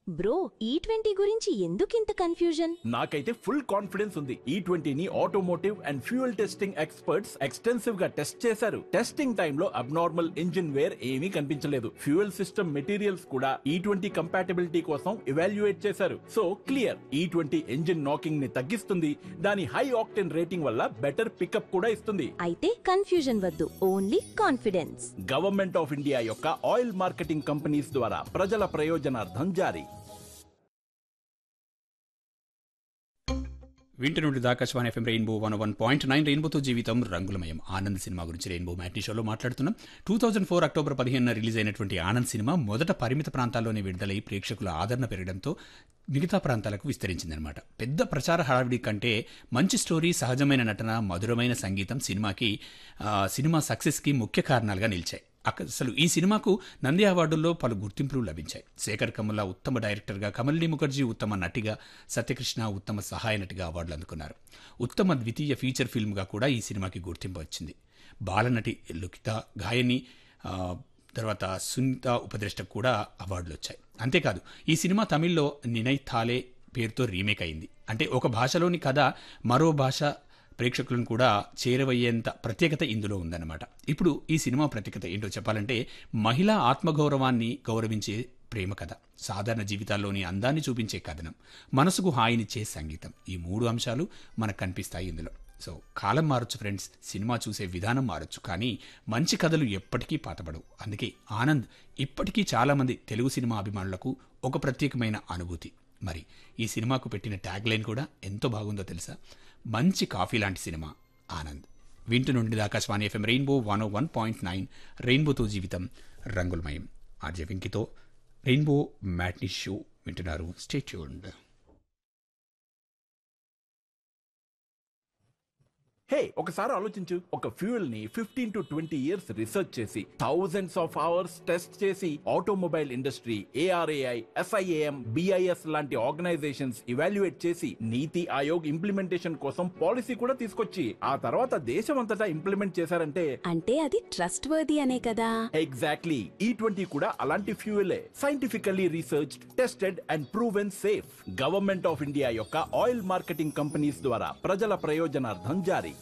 bro ఈ twenty గురించి ఎందుకింత కన్ఫ్యూజన్ నాకైతే ఫుల్ కాన్ఫిడెన్స్ ఉంది ఈ ట్వంటీని automotive and fuel testing experts extensive గా టెస్ట్ చేశారు టెస్టింగ్ టైంలో అబ్నార్మల్ ఇంజిన్ వేర్ ఏమీ కనిపించలేదు ఫ్యూయల్ సిస్టమ్ మెటీరియల్స్ కూడా ఈ ట్వంటీ కంపాటబిలిటీ కోసం ఇవాల్యుయేట్ చేశారు so clear E twenty engine knocking ని తగ్గిస్తుంది దాని హై ఆక్టెన్ రేటింగ్ వల్ల బెటర్ పికప్ కూడా ఇస్తుంది అయితే కన్ఫ్యూజన్ వద్దు only confidence government of India యొక్క ఆయిల్ మార్కెటింగ్ కంపెనీస్ ద్వారా ప్రజల ప్రయోజనార్థం జారీ వింటి నుండి Akashvani FM rainbow one one point nine రెయిన్బోతో జీవితం రంగులమయం ఆనంద్ సినిమా గురించి రెయిన్బో మ్యాట్నీ షోలో మాట్లాడుతున్నాం టూ థౌజండ్ ఫోర్ అక్టోబర్ పదిహేనున రిలీజ్ అయినటువంటి ఆనంద్ సినిమా మొదట పరిమిత ప్రాంతాల్లోనే విడుదలై ప్రేక్షకుల ఆదరణ పెరగడంతో మిగతా ప్రాంతాలకు విస్తరించిందనమాట పెద్ద ప్రచార హడావిడి కంటే మంచి స్టోరీ సహజమైన నటన మధురమైన సంగీతం సినిమాకి ఆ, సినిమా సక్సెస్కి ముఖ్య కారణాలుగా నిలిచాయి అక్క- అసలు ఈ సినిమాకు నంది అవార్డుల్లో పలు గుర్తింపులు లభించాయి శేఖర్ కమల ఉత్తమ డైరెక్టర్గా కమలిని ముఖర్జీ ఉత్తమ నటిగా సత్యకృష్ణ ఉత్తమ సహాయ నటిగా అవార్డులు అందుకున్నారు ఉత్తమ ద్వితీయ ఫీచర్ ఫిల్మ్గా కూడా ఈ సినిమాకి గుర్తింపు వచ్చింది బాలనటి లుకిత గాయని ఆ, తర్వాత సునీత ఉపద్రష్టకు కూడా అవార్డులు వచ్చాయి అంతేకాదు ఈ సినిమా తమిళ్లో నినై థాలే పేరుతో రీమేక్ అయింది అంటే ఒక భాషలోని కథ మరో భాష ప్రేక్షకులను కూడా చేరవయ్యేంత ప్రత్యేకత ఇందులో ఉందన్నమాట ఇప్పుడు ఈ సినిమా ప్రత్యేకత ఏంటో చెప్పాలంటే మహిళా ఆత్మగౌరవాన్ని గౌరవించే ప్రేమ కథ సాధారణ జీవితాల్లోని అందాన్ని చూపించే కథనం మనసుకు హాయినిచ్చే సంగీతం ఈ మూడు అంశాలు మనకు కనిపిస్తాయి ఇందులో సో కాలం మారొచ్చు ఫ్రెండ్స్ సినిమా చూసే విధానం మారొచ్చు కానీ మంచి కథలు ఎప్పటికీ పాతబడవు అందుకే ఆనంద్ ఇప్పటికీ చాలామంది తెలుగు సినిమా అభిమానులకు ఒక ప్రత్యేకమైన అనుభూతి మరి ఈ సినిమాకు పెట్టిన ట్యాగ్ లైన్ కూడా ఎంతో బాగుందో తెలుసా మంచి కాఫీ లాంటి సినిమా ఆనంద్ వింటు నుండి Akashvani FM rainbow one one point nine రెయిన్బోతో జీవితం రంగులమయం ఆర్జే వెంకితో రెయిన్బో మ్యాట్నీ షో వింటున్నారు స్టేట్యూన్డ్ హే ఒకసారి ఆలోచించు ఒక ఫ్యూయల్ ని fifteen to twenty years research చేసి థౌజండ్స్ ఆఫ్ అవర్స్ టెస్ట్ చేసి automobile industry ARAI SIAM BIS లాంటి ఆర్గనైజేషన్స్ ఇవాల్యుయేట్ చేసి నీతి ఆయోగ్ ఇంప్లిమెంటేషన్ కోసం పాలసీ కూడా తీసుకొచ్చి ఆ తర్వాత దేశం అంతటా ఇంప్లిమెంట్ చేశారంటే అంటే అది ట్రస్ట్ వర్ది అనే కదా ఎగ్జాక్ట్లీ ఈ ట్వంటీ కూడా అలాంటి ఫ్యూయలే scientifically research tested and proven safe government of India యొక్క ఆయిల్ మార్కెటింగ్ కంపెనీస్ ద్వారా ప్రజల ప్రయోజనార్థం జారీ